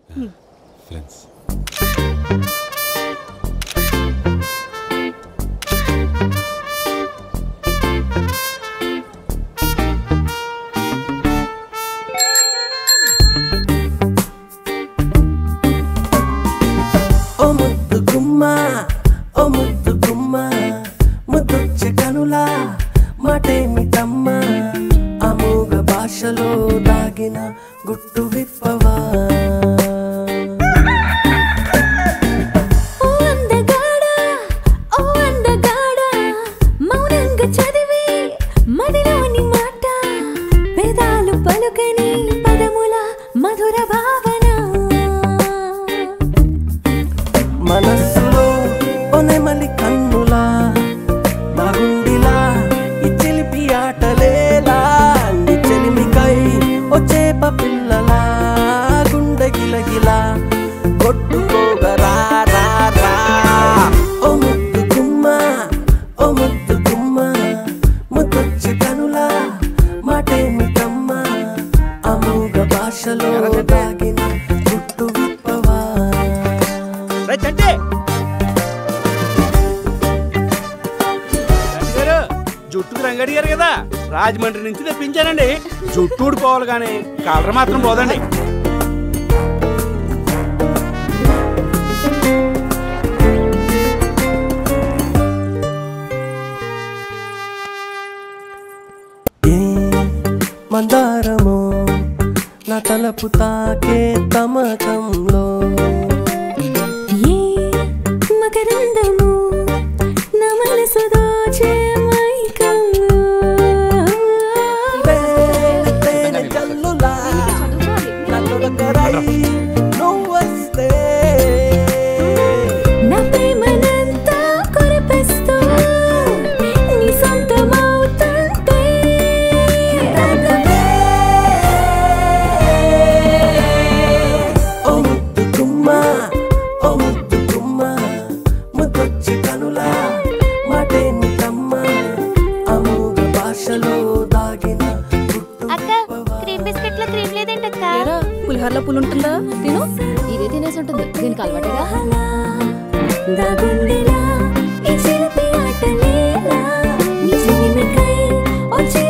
friends ఓ ముద్దు గుమ్మ ఓ ముద్దు గుమ్మ ముద్దొచ్చే కనులా మాటేమిటమ్మ అమోఘ భాషలో దాగిన గుట్టు విప్పవా ఓ అందగాడా ఓ అందగాడా మౌనంగా చదివి మదిలోని మాట వేదాలు పలుకని పదముల మధుర భావన మనస్సులో ఒనెమలి కన్నులా బాగుండిలా ఈ చిలిపి ఆటలేలా నీ చెలిమికై ఓ చేప పిల్లలా గుండె గిలగిలా కొట్టుకోగరా రా రా ఓ ముద్దు గుమ్మ ఓ ముద్దు గుమ్మ ముద్దొచ్చి కనులా మాటేమిటమ్మ అమోఘ భాషలో దాగిన గుట్టు విప్పవా చంటే గారు జుట్టుకు రంగడిగారు కదా రాజమండ్రి నుంచి తెప్పించానండి జుట్టు ఊడిపోవాలి కానీ కలర్ మాత్రం పోదండి ఏ మందారమో నా తలపు తాకే తమకంలో ఏ మకరందము నా మనసు దోచే మైకంలో తేనె తేనె జల్లులా నా తొలకరై నువ్వొస్తే నా ప్రేమనంతా కురిపిస్తూ నీ సొంతమవుతుంటే ఓ ముద్దు గుమ్మ ఓ ముద్దు గుమ్మ ముద్దొచ్చి కనులా మాటేని కమ్మ అమోఘ భాషలో దాగిన గుట్టు అక్క క్రీమ్ బిస్కెట్ లో క్రీమ్ లేదేంటక్క ఏరా పులిహోరలో పులు ఉంటుందా తిను ఇదే తినేసి ఉంటుంది దీనికి అలవాటుగా దాగుండిలా ఈ చిలిపి ఆటలేలా నీ చిలిమికై వచ్చే